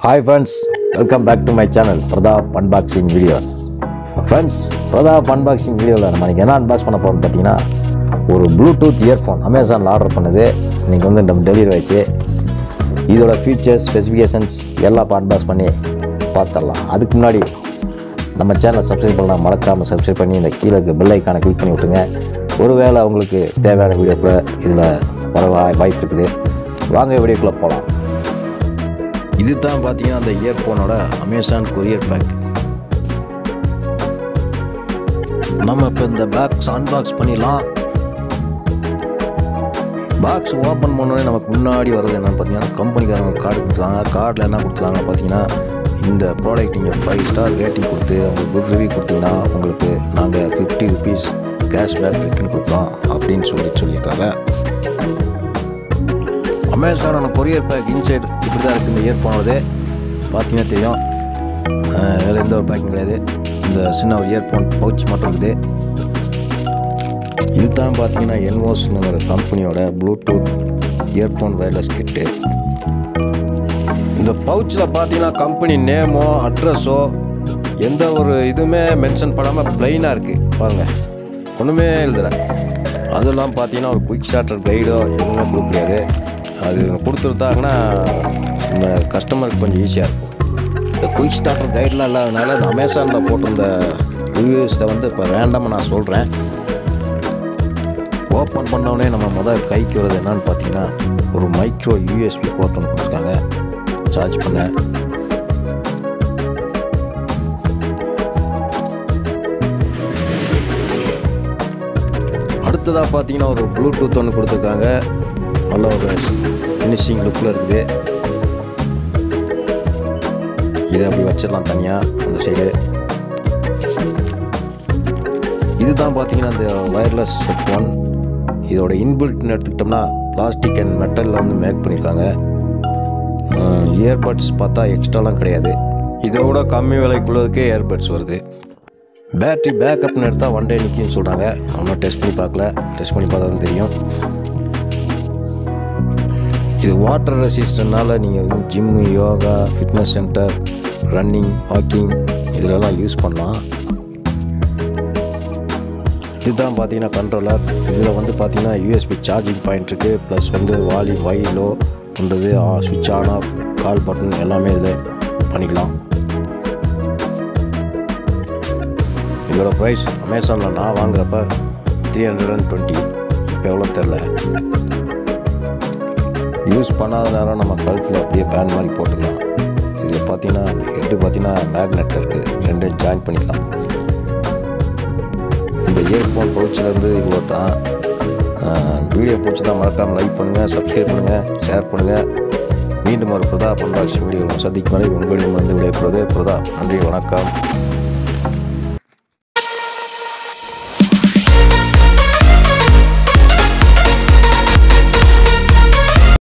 hi friends welcome back to my channel Pratap unboxing videos friends Pratap unboxing வீடியோவில் நம்ம இன்றைக்கி என்ன அன்பாக்ஸ் பண்ண போகிறோம் பார்த்தீங்கன்னா ஒரு ப்ளூடூத் இயர்ஃபோன் அமேசானில் ஆர்டர் பண்ணது இன்றைக்கி வந்து நம்ம டெலிவரி ஆயிடுச்சு இதோட ஃபீச்சர்ஸ் ஸ்பெசிஃபிகேஷன்ஸ் எல்லாம் அன்பாக்ஸ் பண்ணி பார்த்துடலாம் அதுக்கு முன்னாடி நம்ம சேனலை சப்ஸ்கிரைப் பண்ணலாம் மறக்காமல் சப்ஸ்கிரைப் பண்ணி இந்த கீழே பெல் ஐக்கானை கிளிக் பண்ணி விட்டுருங்க ஒருவேளை உங்களுக்கு தேவையான வீடியோ கூட இதில் வர வா- வாய்ப்பு இருக்குது வாங்க வீடியோக்குள்ளே போகலாம் இது தான் பார்த்தீங்கன்னா அந்த இயர்ஃபோனோட அமேசான் கொரியர் பேக் நம்ம இப்போ இந்த பாக்ஸ் அன்பாக்ஸ் பண்ணிடலாம் பாக்ஸ் ஓப்பன் பண்ணோடனே நமக்கு முன்னாடி வர்றது என்னன்னு பார்த்தீங்கன்னா கம்பெனிக்காரங்க கார்டு கொடுத்துருவாங்க கார்டில் என்ன கொடுத்துருவாங்க பார்த்தீங்கன்னா இந்த ப்ராடக்ட் நீங்கள் ஃபைவ் ஸ்டார் ரேட்டிங் கொடுத்து உங்களுக்கு குட் ரிவ்யூ கொடுத்தீங்கன்னா உங்களுக்கு நாங்கள் ஃபிஃப்டி ருபீஸ் கேஷ்பேக் ரிட்டர்ன் கொடுக்குறோம் அப்படின்னு சொல்லி சொல்லியிருக்காங்க அமேசானோட கொரியர் பேக் இன்சைட் இப்படி தான் இருக்குது இந்த இயர்ஃபோனோடது பார்த்தீங்கன்னா தெரியும் அஹ் வேறு எந்த ஒரு பேக்கிங் கிடையாது இந்த சின்ன ஒரு இயர்ஃபோன் பவுச் மட்டும் இருக்குது இதுதான் பார்த்தீங்கன்னா என்வோஸ்ங்கிற கம்பெனியோட ப்ளூடூத் இயர்ஃபோன் வயர்லெஸ் கிட்டு இந்த பவுச்சில் பார்த்தீங்கன்னா கம்பெனி நேமோ அட்ரஸோ எந்த ஒரு இதுவுமே மென்ஷன் பண்ணாமல் ப்ளைனாக இருக்குது பாருங்கள் ஒன்றுமே எழுதலை அதுவும் இல்லாமல் பார்த்தீங்கன்னா ஒரு குயிக் ஸ்டார்டர் கைடோ எதுவுமே கொடுக்க முடியாது அது கொடுத்துருந்தாங்கன்னா நம்ம கஸ்டமருக்கு கொஞ்சம் ஈஸியாக இருக்கும் இந்த குயிக் ஸ்டார்டர் கைடெலாம் இல்லாதனால இந்த அமேசானில் போட்டிருந்த ரிவ்யூஸை வந்து இப்போ ரேண்டமாக நான் சொல்கிறேன் ஓப்பன் பண்ணோடனே நம்ம முதல் கைக்கு வர்றது என்னன்னு பார்த்தீங்கன்னா ஒரு மைக்ரோ யூஎஸ்பி போர்ட் ஒன்று கொடுத்துருக்காங்க சார்ஜ் பண்ண அடுத்ததாக பார்த்தீங்கன்னா ஒரு ப்ளூடூத் ஒன்று கொடுத்துருக்காங்க நல்ல ஒரு ஃபினிஷிங் லுக்கில் இருக்குது இதை அப்படி வச்சிடலாம் தனியாக அந்த சைடு இதுதான் பார்த்தீங்கன்னா இந்த வயர்லெஸ் ஹெட்ஃபோன் இதோட இன்பில்ட்னு எடுத்துக்கிட்டோம்னா பிளாஸ்டிக் அண்ட் மெட்டலில் வந்து மேக் பண்ணியிருக்காங்க இயர்பட்ஸ் பார்த்தா எக்ஸ்ட்ராலாம் கிடையாது இதோட கம்மி விலைக்குள்ளதுக்கே இயர்பட்ஸ் வருது பேட்டரி பேக்கப்னு எடுத்தால் ஒன் டே நிற்கும்னு சொல்கிறாங்க நம்ம டெஸ்ட் பண்ணி பார்க்கல டெஸ்ட் பண்ணி பார்த்தா தான் தெரியும் இது வாட்டர் ரெசிஸ்டன்ட்னால நீங்கள் வந்து gym yoga fitness centre running walking இதிலெல்லாம் யூஸ் பண்ணலாம் இதுதான் பார்த்தீங்கன்னா கண்ட்ரோலர் இதில் வந்து பார்த்தீங்கன்னா யூஎஸ்பி சார்ஜிங் பாயிண்ட் இருக்குது ப்ளஸ் வந்து வால்யூம் வை லோ பண்ணுறது சுவிட்ச் ஆன் ஆஃப் கால் பட்டன் எல்லாமே இதில் பண்ணிக்கலாம் இதோட ப்ரைஸ் அமேசானில் நான் வாங்குறப்ப த்ரீ ஹண்ட்ரட் அண்ட் டுவெண்ட்டி இப்போ எவ்வளோ தெரில யூஸ் பண்ணாத நேரம் நம்ம கழுத்தில் அப்படியே பேன் மாதிரி போட்டுக்கலாம் இதில் பார்த்தீங்கன்னா அந்த ஹெட்டு பார்த்தீங்கன்னா மேக்னெட் இருக்குது ரெண்டையும் ஜாயின் பண்ணிக்கலாம் இந்த இயர்ஃபோன் பவுச்சிலேருந்து இவ்வளோ தான் வீடியோ பிடிச்சி தான் மறக்காமல் லைக் பண்ணுங்கள் சப்ஸ்கிரைப் பண்ணுங்கள் ஷேர் பண்ணுங்கள் மீண்டும் ஒரு பிரதாப் அன்பாக்சிங் வீடியோவில் சந்திக்கும் வரை உங்களிடம் வந்து விடைபெறுவது பிரதாப் நன்றி வணக்கம்